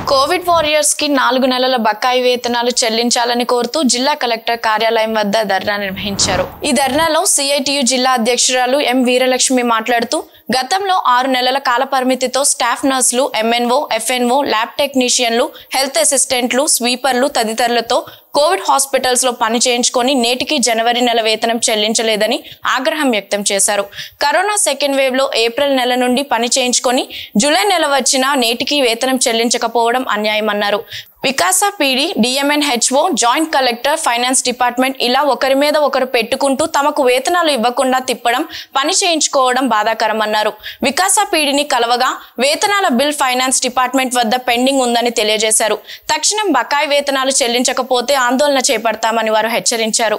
Covid warriors కి నాలుగు నెలల బకాయి వేతనాలు చెల్లించాలని కోరుతూ జిల్లా కలెక్టర్ కార్యాలయం వద్ద ధర్నా నిర్వహించారు ఈ ధర్నాలో సిఐటియు జిల్లా అధ్యక్షురాలు ఎం వీరలక్ష్మి మాట్లాడుతూ గతంలో ఆరు నెలల కాల పరిమితితో స్టాఫ్ నర్సులు ఎంఎన్ఓ ఎఫ్ఎన్ఓ ల్యాబ్ టెక్నీషియన్లు హెల్త్ అసిస్టెంట్లు స్వీపర్లు తదితరులతో కోవిడ్ హాస్పిటల్స్ లో పని చేయించుకొని నేటికి జనవరి నెల వేతనం చెల్లించలేదని ఆగ్రహం వ్యక్తం చేశారు కరోనా సెకండ్ వేవ్ లో ఏప్రిల్ నెల నుండి పని చేయించుకొని జూలై నెల వచ్చినా నేటికి వేతనం చెల్లించకపోవడం అన్యాయమన్నారు Vikasa PD DMN HO joint collector finance department ఇలా ఒకరి మీద ఒకరు పెట్టుకుంటూ తమకు వేతనాలు ఇవ్వకుండా తిప్పడం పని చేయించుకోవడం బాధాకరమన్నారు వికాస పీడీని కలవగా వేతనాల బిల్ ఫైనాన్స్ డిపార్ట్మెంట్ వద్ద పెండింగ్ ఉందని తెలియజేశారు తక్షణం బకాయి వేతనాలు చెల్లించకపోతే ఆందోళన చేపడతామని వారు హెచ్చరించారు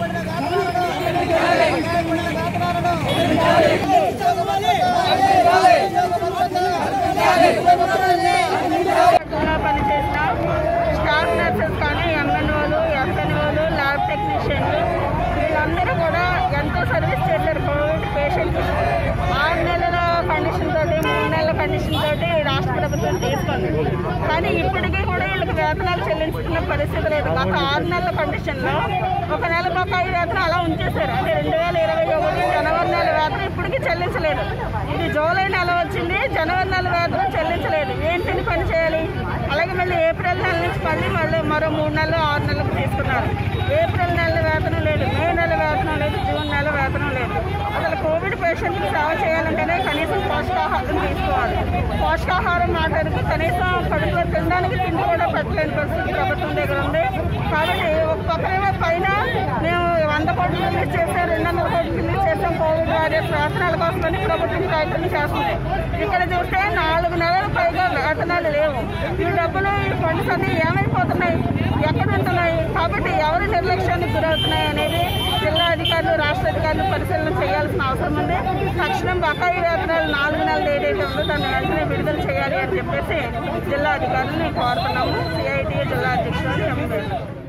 కూడా పనిచేసిన స్టాఫ్ నర్సెస్ కానీ ఎంఎన్ఓలు ఎఫ్ఎన్ఓలు ల్యాబ్ టెక్నీషియన్లు వీళ్ళందరూ కూడా ఎంతో సర్వీస్ చేశారు కోవిడ్ పేషెంట్స్ ఆరు నెలల కండిషన్ తోటి మూడు నెలల కండిషన్ తోటి రాష్ట్ర ప్రభుత్వం తీసుకుంది కానీ ఇప్పటికీ కూడా వీళ్ళకి వేతనాలు చెల్లించుకున్న పరిస్థితి లేదు గత ఆరు నెలల కండిషన్లో ఒక నెల బకాయి వేతనం అలా ఉంచేశారు అంటే రెండు వేల ఇరవై ఒకటి జనవరి నెల వేతనం ఇప్పటికీ చెల్లించలేదు ఇది జూలై నెల వచ్చింది జనవరి నెల వేతనం చెల్లించలేదు ఏంటిని పని చేయాలి అలాగే మళ్ళీ ఏప్రిల్ నెల నుంచి మళ్ళీ మళ్ళీ మరో మూడు నెలలు ఆరు నెలలకు తీసుకున్నారు ఏప్రిల్ నెల వేతనం లేదు మే నెల వేతనం లేదు జూన్ నెల వేతనం లేదు అసలు కోవిడ్ పేషెంట్కి సేవ చేయాలంటేనే కనీసం పోషకాహారం తీసుకోవాలి పోషకాహారం మాట్లాడితే కనీసం కడుపులో తినడానికి తిండి కూడా పెట్టలేని పరిస్థితి ప్రభుత్వం దగ్గర ఉంది కాబట్టి ఒక పక్కనేమో పైన మేము వంద కోట్లు రిలీజ్ చేసాం రెండు వందల కోట్లు రిలీజ్ చేసాం కోవిడ్ వారియర్స్ వేతనాల కోసమని ప్రభుత్వం ప్రయత్నం చేస్తుంది ఇక్కడ చూస్తే నాలుగు నెలల పైగా వేతనాలు లేవు ఈ డబ్బులు ఈ ఫండ్స్ అన్ని ఏమైపోతున్నాయి ఎక్కడ ఉంటున్నాయి కాబట్టి ఎవరు నిర్లక్ష్యానికి గురవుతున్నాయి అనేది జిల్లా అధికారులు రాష్ట్ర అధికారులు పరిశీలన చేయాల్సిన అవసరం ఉంది తక్షణం బకాయి వేతనాలు నాలుగు నెలలు ఏదైతే ఉందో దాన్ని వెంటనే విడుదల చేయాలి అని చెప్పేసి జిల్లా అధికారులను కోరుతున్నాము సిఐటి జిల్లా అధ్యక్షుడు ఎం